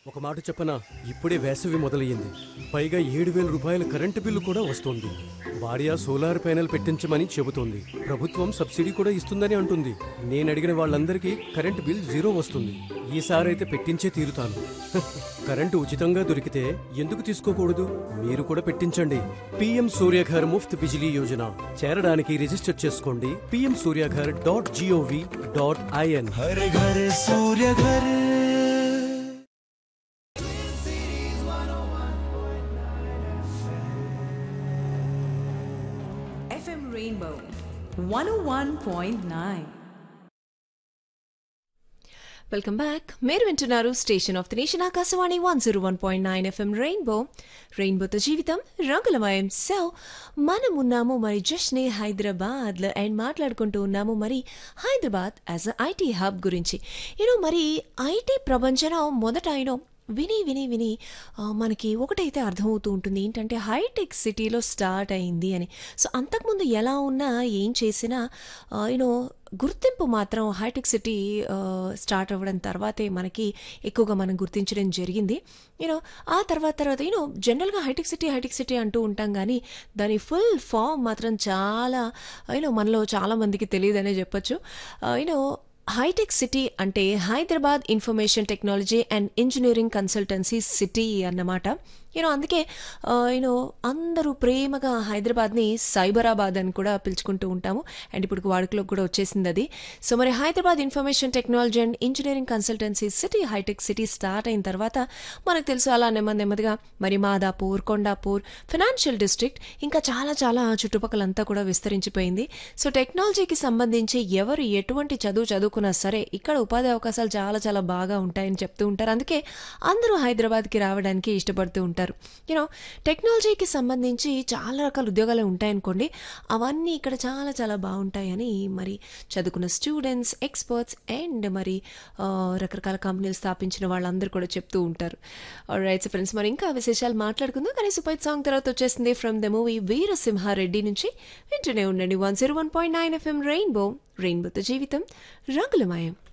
ఒక మాట చెప్పనా ఇప్పుడే వేసవి మొదలయ్యింది పైగా ఏడు వేల రూపాయల కరెంటు బిల్లు కూడా వస్తోంది భార్య సోలార్ ప్యానెల్ పెట్టించమని చెబుతోంది ప్రభుత్వం సబ్సిడీ కూడా ఇస్తుందని అంటుంది నేను అడిగిన వాళ్ళందరికీ కరెంటు బిల్ జీరో వస్తుంది ఈసారైతే పెట్టించే తీరుతాను కరెంటు ఉచితంగా దొరికితే ఎందుకు తీసుకోకూడదు మీరు కూడా పెట్టించండి పిఎం సూర్యఘర్ ముఫ్త్ బిజిలీ యోజన చేరడానికి రిజిస్టర్ చేసుకోండి PM Surya Ghar dot GOV dot IN हर घर सूर्य घर FM Rainbow 101.9. వెల్కమ్ బ్యాక్ మీరు వింటున్నారు station of the nation Akashvani one zero one point nine FM rainbow రెయిన్బోతో జీవితం రంగులమయం సో మనం ఉన్నాము మరి జస్ట్ని హైదరాబాద్లో అండ్ మాట్లాడుకుంటూ ఉన్నాము మరి Hyderabad as a IT hub గురించి యూనో మరి ఐటీ ప్రపంచం మొదట యూనో విని విని విని ఆ, మనకి ఒకటైతే అర్థమవుతూ ఉంటుంది ఏంటంటే హైటెక్ సిటీలో స్టార్ట్ అయింది అని సో అంతకుముందు ఎలా ఉన్నా ఏం చేసినా యూనో గుర్తింపు మాత్రం హైటెక్ సిటీ స్టార్ట్ అవ్వడం తర్వాతే మనకి ఎక్కువగా మనం గుర్తించడం జరిగింది యూనో ఆ తర్వాత తర్వాత యూనో జనరల్గా హైటెక్ సిటీ హైటెక్ సిటీ అంటూ ఉంటాం కానీ దాని ఫుల్ ఫామ్ మాత్రం చాలా యూనో మనలో చాలా మందికి తెలియదనే చెప్పొచ్చు యూనో హైటెక్ సిటీ అంటే Hyderabad information technology and engineering consultancy city అన్నమాట యూనో అందుకే యూనో అందరూ ప్రేమగా హైదరాబాద్ని సైబరాబాద్ అని కూడా పిలుచుకుంటూ ఉంటాము అండ్ ఇప్పుడు వాడుకలోకి కూడా వచ్చేసింది అది సో మరి Hyderabad information technology and engineering consultancy city hitech city start అయిన తర్వాత మనకు తెలుసు అలా నెమ్మది నెమ్మదిగా మరి మాదాపూర్ కొండాపూర్ ఫినాన్షియల్ డిస్ట్రిక్ట్ ఇంకా చాలా చాలా చుట్టుపక్కలంతా కూడా విస్తరించిపోయింది సో టెక్నాలజీకి సంబంధించి ఎవరు ఎటువంటి చదువు చదువుకున్నా సరే ఇక్కడ ఉపాధి అవకాశాలు చాలా చాలా బాగా ఉంటాయని చెప్తూ ఉంటారు అందుకే అందరూ హైదరాబాద్కి రావడానికి ఇష్టపడుతూ ఉంటారు యూనో టెక్నాలజీకి సంబంధించి చాలా రకాల ఉద్యోగాలు ఉంటాయనుకోండి అవన్నీ ఇక్కడ చాలా చాలా బాగుంటాయని మరి చదువుకున్న స్టూడెంట్స్ ఎక్స్పర్ట్స్ అండ్ మరి ఆ, రకరకాల కంపెనీలు స్థాపించిన వాళ్ళందరూ కూడా చెప్తూ ఉంటారు రైట్స్ ఫ్రెండ్స్ మరి ఇంకా విశేషాలు మాట్లాడుకుందాం కానీ సూపర్ సాంగ్ తర్వాత వచ్చేసింది ఫ్రమ్ ద మూవీ వీరసింహారెడ్డి నుంచి వింటూనే ఉండండి one zero one point nine FM rainbow రెయిన్బోతో జీవితం రంగులమయం